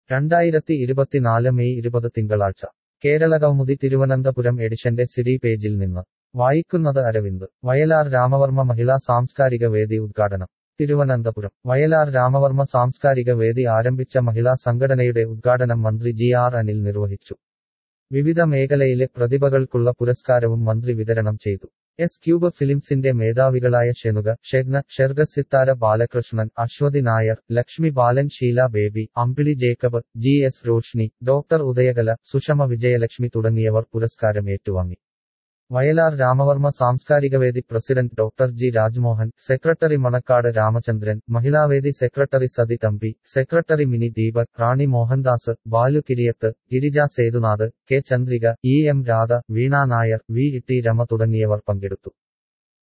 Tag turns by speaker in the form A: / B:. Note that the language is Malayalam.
A: രണ്ടായിരത്തി ഇരുപത്തിനാല് മെയ് ഇരുപത് തിങ്കളാഴ്ച കേരള കൗമുദി തിരുവനന്തപുരം എഡിഷന്റെ സിഡി പേജിൽ നിന്ന് വായിക്കുന്നത് അരവിന്ദ് വയലാർ രാമവർമ്മ മഹിളാ സാംസ്കാരിക വേദി ഉദ്ഘാടനം തിരുവനന്തപുരം വയലാർ രാമവർമ്മ സാംസ്കാരിക വേദി ആരംഭിച്ച മഹിളാ സംഘടനയുടെ ഉദ്ഘാടനം മന്ത്രി ജി ആർ അനിൽ നിർവഹിച്ചു വിവിധ മേഖലയിലെ പ്രതിഭകൾക്കുള്ള പുരസ്കാരവും മന്ത്രി വിതരണം ചെയ്തു എസ് ക്യൂബ് ഫിലിംസിന്റെ മേധാവികളായ Shenuka Shegna Sherga Sithara Balakrishnan Aswathy Nair Lakshmi Balan Sheela Baby Ambili Jacob G S Roshni doctor Udayakala Sushama Vijayalakshmi തുടങ്ങിയവർ പുരസ്കാരം ഏറ്റുവാങ്ങി വയലാർ രാമവർമ്മ സാംസ്കാരികവേദി president doctor G Rajmohan secretary Manacaud Ramachandran Mahilavedi secretary Sathi Thampi secretary Mini Deepak Rani Mohandas Balu Kiriyath Girija Sethunath K Chandrika E M Radha Veena Nair V T Rema തുടങ്ങിയവർ പങ്കെടുത്തു